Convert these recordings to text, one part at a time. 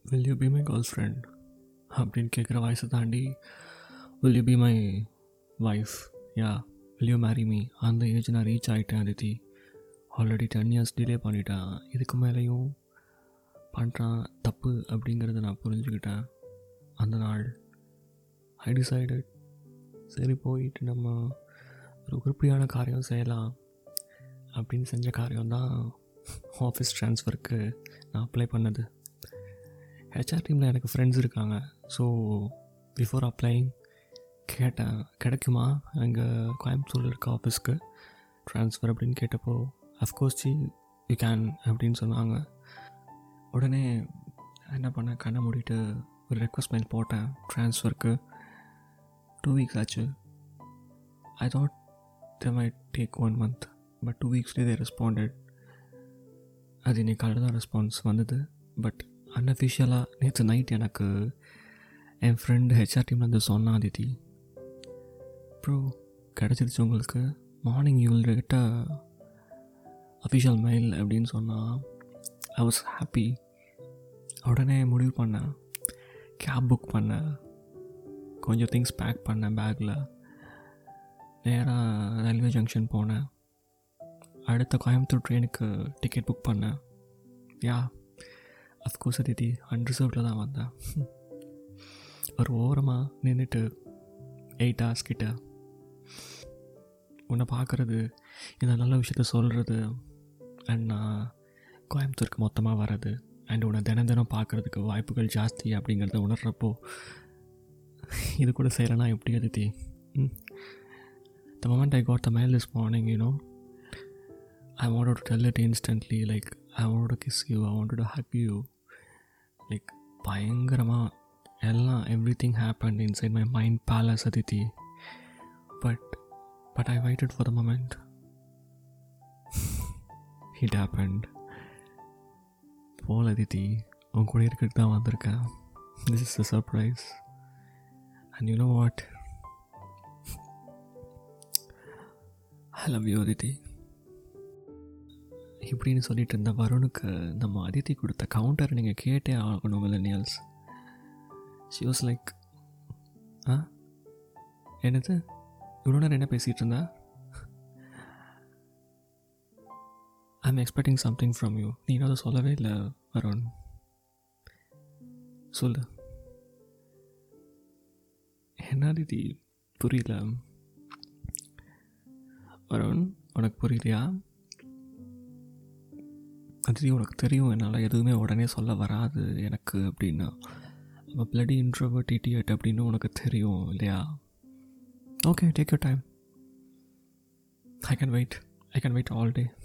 Will you be my girlfriend அப்படின்னு கேட்குற வயசை தாண்டி will you be my wife yeah will you marry me அந்த age நான் ரீச் ஆகிட்டேன் Aditi already ten years delay பண்ணிட்டேன் இதுக்கு மேலேயும் பண்ணுறான் தப்பு அப்படிங்கிறத நான் புரிஞ்சுக்கிட்டேன் அந்த நாள் ஐ டிசைடட் சரி போயிட்டு நம்ம ஒரு உருப்படியான காரியம் செய்யலாம் அப்படின்னு செஞ்ச காரியம் தான் ஆஃபீஸ் ட்ரான்ஸ்ஃபருக்கு நான் அப்ளை பண்ணது ஹெச்ஆர் டீமில் எனக்கு ஃப்ரெண்ட்ஸ் இருக்காங்க ஸோ பிஃபோர் அப்ளைங் கேட்டேன் கிடைக்குமா அங்கே கோயம்புத்தூரில் இருக்க ஆஃபீஸ்க்கு ட்ரான்ஸ்ஃபர் அப்படின்னு கேட்டப்போ அஃப்கோர்ஸ் சி யூ கேன் அப்படின்னு சொன்னாங்க உடனே என்ன பண்ணேன் கண்ணை மூடிட்டு ஒரு ரெக்வஸ்ட் மெயில் போட்டேன் ட்ரான்ஸ்ஃபருக்கு டூ வீக்ஸ் ஆச்சு I thought they may take one month but two வீக்ஸ்லேயே தே ரெஸ்பாண்டட் அது இன்னைக்கு காலையில் தான் ரெஸ்பான்ஸ் வந்தது பட் அன்அஃபிஷியலாக நேற்று நைட் எனக்கு என் ஃப்ரெண்டு ஹெச்ஆர் டீம்லேருந்து சொன்னான் அதித்தி ப்ரோ கிடச்சிருச்சு உங்களுக்கு morning you will get official mail அப்படின்னு சொன்னால் ஐ வாஸ் ஹாப்பி உடனே முடிவு பண்ணேன் கேப் புக் பண்ணேன் கொஞ்சம் திங்ஸ் பேக் பண்ணேன் பேக்கில் நேராக ரயில்வே ஜங்ஷன் போனேன் அடுத்த கோயம்புத்தூர் ட்ரெயினுக்கு டிக்கெட் புக் பண்ணேன் யா அஃப்கோர்ஸ் அதித்தி அன்ரிசர்வ்டில் தான் வந்தேன் ஒரு ஓரமாக நின்றுட்டு எயிட் ஹவர்ஸ் கிட்ட உன்னை பார்க்குறது இந்த நல்ல விஷயத்த சொல்கிறது அண்ட் நான் கோயம்புத்தூருக்கு மொத்தமாக வர்றது அண்ட் உன்னை தினம் தினம் பார்க்குறதுக்கு வாய்ப்புகள் ஜாஸ்தி அப்படிங்கிறத உணர்கிறப்போ இது கூட செய்கிறேன்னா எப்படி Aditi the moment I got the mail this morning you know I wanted to tell it instantly like I wanted to kiss you, I wanted to hug you. Like பயங்கரமாக எல்லாம் everything happen inside my mind palace Aditi but but I waited for the moment it happened போல் அதித்தி உன் கூட இருக்கிறது தான் வந்திருக்கேன் this is the surprise and you know what I love you Aditi இப்படின்னு சொல்லிட்டு இருந்த வருணுக்கு நம்ம அதித்தி கொடுத்த கவுண்டர் நீங்கள் கேட்டே ஆகணும் millennials she was like ah என்னது இவ்வளோ நேரம் என்ன பேசிகிட்டு இருந்தா I am expecting something from you நீ அதை சொல்லவே இல்லை வருண் சொல்லு என்ன அதித்தி புரியல வருண் உனக்கு புரியலையா அது உனக்கு தெரியும் என்னால் எதுவுமே உடனே சொல்ல வராது எனக்கு அப்படின்னா நம்ம பிளடி இன்ட்ரோவர்ட் இடியட் அப்படின்னு உனக்கு தெரியும் இல்லையா okay take your time I can wait I can wait all day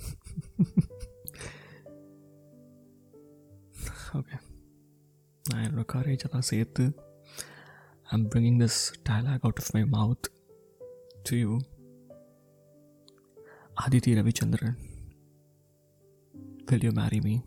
okay நான் என்னோடய கரேஜ் எல்லாம் சேர்த்து I'm bringing this dialogue out of my mouth to you Aditi Ravichandran will you marry me?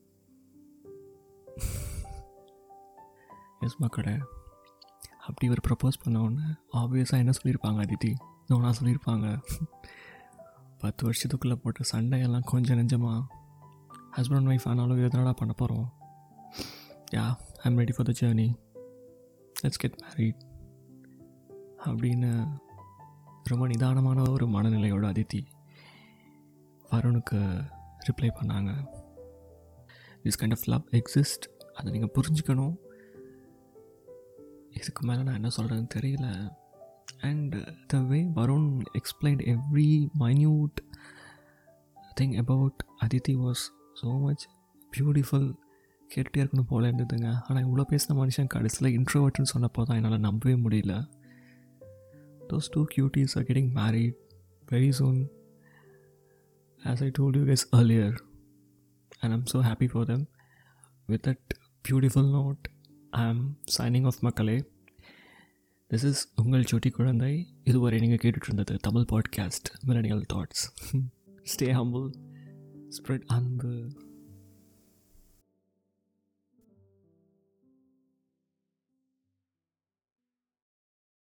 Yes மக்களே அப்படி ஒரு ப்ரப்போஸ் பண்ண உடனே ஆப்வியஸாக என்ன சொல்லியிருப்பாங்க அதித்தி நோனா சொல்லியிருப்பாங்க பத்து வருஷத்துக்குள்ளே போட்ட சண்டையெல்லாம் கொஞ்சம் நெஞ்சமாக ஹஸ்பண்ட் அண்ட் ஒய்ஃப் ஆனாலும் எதனால பண்ண போகிறோம் yeah I am ready for the journey let's get married அப்படின்னு ரொம்ப நிதானமான ஒரு மனநிலையோட அதித்தி வருணுக்கு ரிப்ளை பண்ணாங்க this kind of love exist அதை நீங்கள் புரிஞ்சுக்கணும் இதுக்கு மேலே நான் என்ன சொல்கிறேன்னு தெரியல and the way Varun explained every minute thing about Aditi was so much beautiful கேட்டுகிட்டே இருக்கணும் போல இருந்ததுங்க ஆனால் இவ்வளோ பேசின மனுஷன் கடைசியில் இன்ட்ரோவர்ட்னு சொன்னப்போ தான் என்னால் நம்பவே முடியல those two cuties are getting married very soon as I told you guys earlier, and I'm so happy for them. With that beautiful note, I'm signing off மக்களே திஸ் இஸ் உங்கள் சொட்டி குழந்தை இதுவரை நீங்கள் கேட்டுட்டு இருந்தது Tamil podcast millennial thoughts stay humble spread அன்பு